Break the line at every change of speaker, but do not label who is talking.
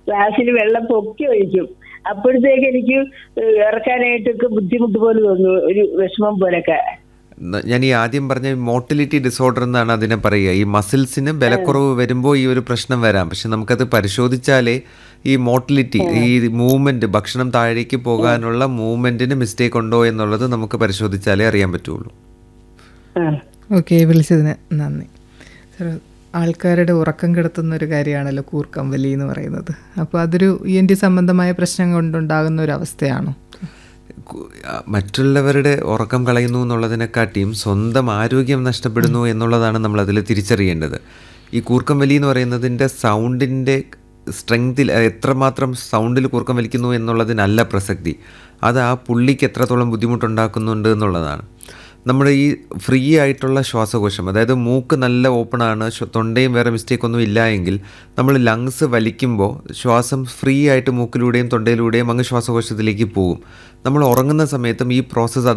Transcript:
ഗ്ലാസ്സിൽ വെള്ളം പൊക്കി ഒഴിക്കും അപ്പോഴത്തേക്ക് എനിക്ക് ഇറക്കാനായിട്ടൊക്കെ ബുദ്ധിമുട്ട് പോലെ തോന്നുന്നു ഒരു വിഷമം പോലൊക്കെ
ന- ഞാൻ ഈ ആദ്യം പറഞ്ഞ മോട്ടിലിറ്റി ഡിസോർഡർ എന്നാണ് അതിനെ പറയുക ഈ മസിൽസിന് ബലക്കുറവ് വരുമ്പോൾ ഈ ഒരു പ്രശ്നം വരാം പക്ഷെ നമുക്കത് പരിശോധിച്ചാലേ ഈ മോട്ടിലിറ്റി ഈ മൂവ്മെന്റ് ഭക്ഷണം താഴേക്ക് പോകാനുള്ള മൂവ്മെന്റിന് മിസ്റ്റേക്ക് ഉണ്ടോ എന്നുള്ളത് നമുക്ക് പരിശോധിച്ചാലേ അറിയാൻ പറ്റുള്ളൂ
ആ.
ഓക്കെ വിളിച്ചതിന് നന്ദി സർ ആൾക്കാരുടെ ഉറക്കം കെടുത്തുന്ന ഒരു കാര്യമാണല്ലോ കൂർക്കം വലി എന്ന് പറയുന്നത് അപ്പോൾ അതൊരു ഇ എൻ ടി സംബന്ധമായ പ്രശ്നം കൊണ്ടുണ്ടാകുന്ന ഒരു അവസ്ഥയാണോ
കു- ആ, മറ്റുള്ളവരുടെ ഉറക്കം കളയുന്നു എന്നുള്ളതിനെക്കാട്ടിയും സ്വന്തം ആരോഗ്യം നഷ്ടപ്പെടുന്നു എന്നുള്ളതാണ് നമ്മൾ അതിൽ തിരിച്ചറിയേണ്ടത് ഈ കൂർക്കം വലി എന്ന് പറയുന്നതിൻ്റെ സൗണ്ടിൻ്റെ സ്ട്രെങ്തിൽ എത്രമാത്രം സൗണ്ടിൽ കൂർക്കം വലിക്കുന്നു എന്നുള്ളതിനല്ല പ്രസക്തി അത് ആ പുള്ളിക്ക് എത്രത്തോളം ബുദ്ധിമുട്ടുണ്ടാക്കുന്നുണ്ട് എന്നുള്ളതാണ് നമ്മുടെ ഈ ഫ്രീ ആയിട്ടുള്ള ശ്വാസകോശം അതായത് മൂക്ക് നല്ല ഓപ്പൺ ആണ് ശ്വ- തൊണ്ടയും വേറെ മിസ്റ്റേക്ക് ഒന്നും ഇല്ല എങ്കിൽ നമ്മൾ ലങ്സ് വലിക്കുമ്പോൾ ശ്വാസം ഫ്രീ ആയിട്ട് മൂക്കിലൂടെയും തൊണ്ടയിലൂടെയും അങ്ങ് ശ്വാസകോശത്തിലേക്ക് പോകും നമ്മൾ ഉറങ്ങുന്ന സമയത്തും ഈ പ്രോസസ്സ്